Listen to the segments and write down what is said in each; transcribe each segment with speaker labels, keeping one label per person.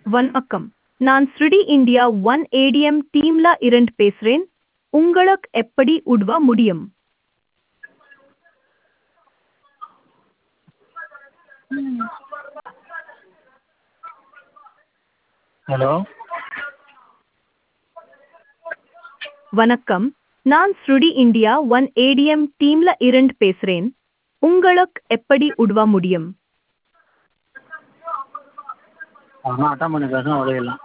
Speaker 1: வணக்கம் நான் ஸ்ருடி இந்தியா ஒன் ஏடிஎம் டீம்ல இருந்து பேசுறேன் உங்களுக்கு எப்படி உதவ முடியும்
Speaker 2: ஹலோ
Speaker 1: வணக்கம் நான் ஸ்ருடி இந்தியா ஒன் ஏடிஎம் டீம்ல இருந்து பேசுறேன் உங்களுக்கு எப்படி உதவ முடியும்
Speaker 2: அதெல்லாம் அட்டன் பண்ணி பேசணும் உதவிடலாம்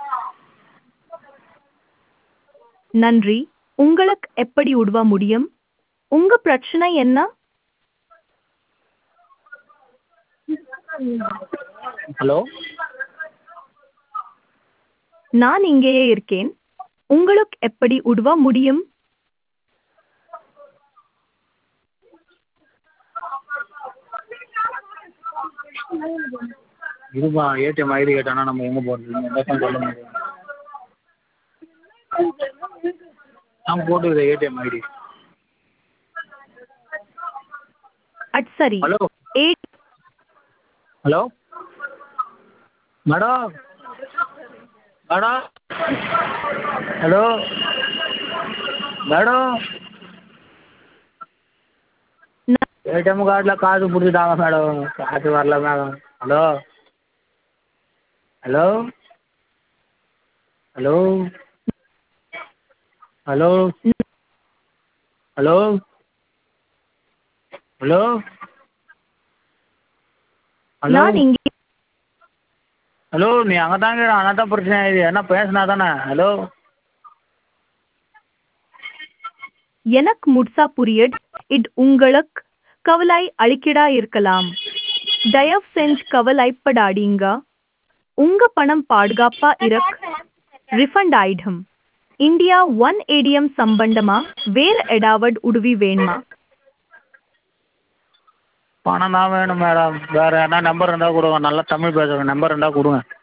Speaker 1: நன்றி உங்களுக்கு எப்படி உதவ முடியும் உங்க பிரச்சனை என்ன
Speaker 2: ஹலோ
Speaker 1: நான் இங்கேயே இருக்கேன் உங்களுக்கு எப்படி உதவ முடியும்
Speaker 2: இருப்பா ஏடிஎம் ஐடி கேட்டானா நம்ம எங்கே போகிறது எல்லாத்தையும் சொல்ல முடியும் நான் போட்டுக்கிறேன் ஏடிஎம் ஐடி
Speaker 1: அட் சரி
Speaker 2: ஹலோ
Speaker 1: ஏட்
Speaker 2: hello madam madam hello madam ATM கார்டில் காசு பிடிச்சிட்டாங்க மேடம் காசு வரல madam hello hello hello hello hello hello hello
Speaker 1: நான் இங்கே
Speaker 2: ஹலோ நீ அங்கே தாங்க அங்கே தான் பிரச்சனை இது என்ன பேசினா தானே ஹலோ
Speaker 1: எனக்கு முட்சா புரியட் இது உங்களுக்கு கவலை அளிக்கடா இருக்கலாம் தயவு செஞ்சு கவலைப்படாதீங்க உங்க பணம் பாதுகாப்பா இருக் ரிஃபண்ட் ஆயிடும் இந்தியா ஒன் ஏடிஎம் சம்பந்தமா வேற ஏதாவது உதவி வேணுமா
Speaker 2: பணம் தான் வேணும் மேடம் வேறு என்ன நம்பர் இருந்தால் கொடுங்க நல்லா தமிழ் பேசுகிற நம்பர் இருந்தால் கொடுங்க